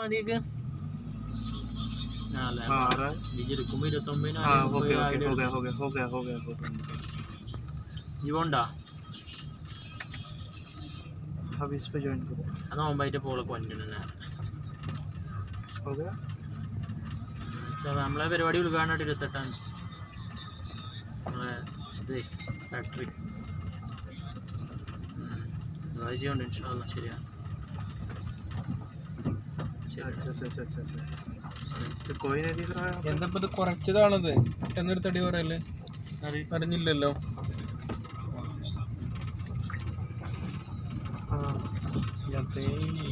മതിയൊക്കെ നാല് बारह ഡിജിരിക്കുമ്പോ ഇരുപത്തൊമ്പതിന് हाँ हो गया हो गया हो गया हो गया हो गया हो गया हो गया ജീവണ്ടാ अब इस पे ज्वाइन करो അത് നോമ്പായിട്ട് പോളെ കൊണ്ടുവന്നെ हो गया നമ്മളെ പരിപാടി ഉദ്ഘാടനമായിട്ട് ഇരുപത്തെട്ടാം തീയതി. നമ്മളെ ഇത് ഫാക്ടറി ചെയ്യുന്നുണ്ട് ഇൻഷാല്ല ശരിയാണ് ശരി अच्छा अच्छा अच्छा अच्छा अच्छा तो कोई नहीं दिख रहा है എന്താ ഇത് കുറച്ചതാണത് പെട്ടെന്നൊരു തടി പറയല്ലേ അറി- അറിഞ്ഞില്ലല്ലോ हाँ ഇരുപത്തേഴ്